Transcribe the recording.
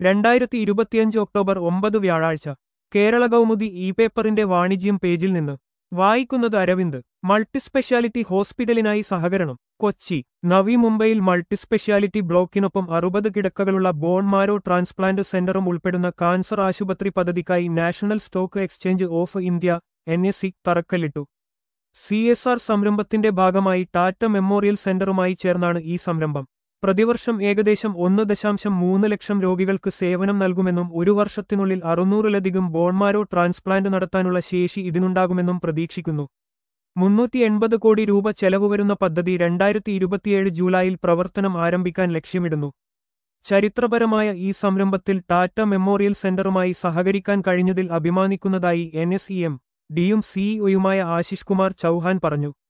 രണ്ടായിരത്തി ഇരുപത്തിയഞ്ച് ഒക്ടോബർ ഒമ്പത് വ്യാഴാഴ്ച കേരള കൗമുദി ഇ പേപ്പറിന്റെ വാണിജ്യം പേജിൽ നിന്ന് വായിക്കുന്നത് അരവിന്ദ് മൾട്ടിസ്പെഷ്യാലിറ്റി ഹോസ്പിറ്റലിനായി സഹകരണം കൊച്ചി നവി മുംബൈയിൽ മൾട്ടിസ്പെഷ്യാലിറ്റി ബ്ലോക്കിനൊപ്പം അറുപത് കിടക്കകളുള്ള ബോൺ മാരോ ട്രാൻസ്പ്ലാന്റ് സെന്ററും ഉൾപ്പെടുന്ന കാൻസർ ആശുപത്രി പദ്ധതിക്കായി national stock exchange of India N S C തറക്കല്ലിട്ടു സി എസ് ആർ സംരംഭത്തിന്റെ ഭാഗമായി ടാറ്റ മെമ്മോറിയൽ സെന്ററുമായി ചേർന്നാണ് ഈ സംരംഭം പ്രതിവർഷം ഏകദേശം ഒന്ന് ദശാംശം മൂന്ന് ലക്ഷം രോഗികൾക്ക് സേവനം നൽകുമെന്നും ഒരു വർഷത്തിനുള്ളിൽ അറുന്നൂറിലധികം ബോൺമാരോ ട്രാൻസ്പ്ലാന്റ് നടത്താനുള്ള ശേഷി ഇതിനുണ്ടാകുമെന്നും പ്രതീക്ഷിക്കുന്നു മുന്നൂറ്റി എൺപത് കോടി രൂപ ചെലവ് വരുന്ന പദ്ധതി രണ്ടായിരത്തി ഇരുപത്തിയേഴ് ജൂലൈയിൽ പ്രവർത്തനം ആരംഭിക്കാൻ ലക്ഷ്യമിടുന്നു ചരിത്രപരമായ ഈ സംരംഭത്തിൽ ടാറ്റ മെമ്മോറിയൽ സെന്ററുമായി സഹകരിക്കാൻ കഴിഞ്ഞതിൽ അഭിമാനിക്കുന്നതായി എൻ എസ് ഇ എം ഡിയും സിഇഒയുമായ ആശിഷ് കുമാർ ചൌഹാൻ പറഞ്ഞു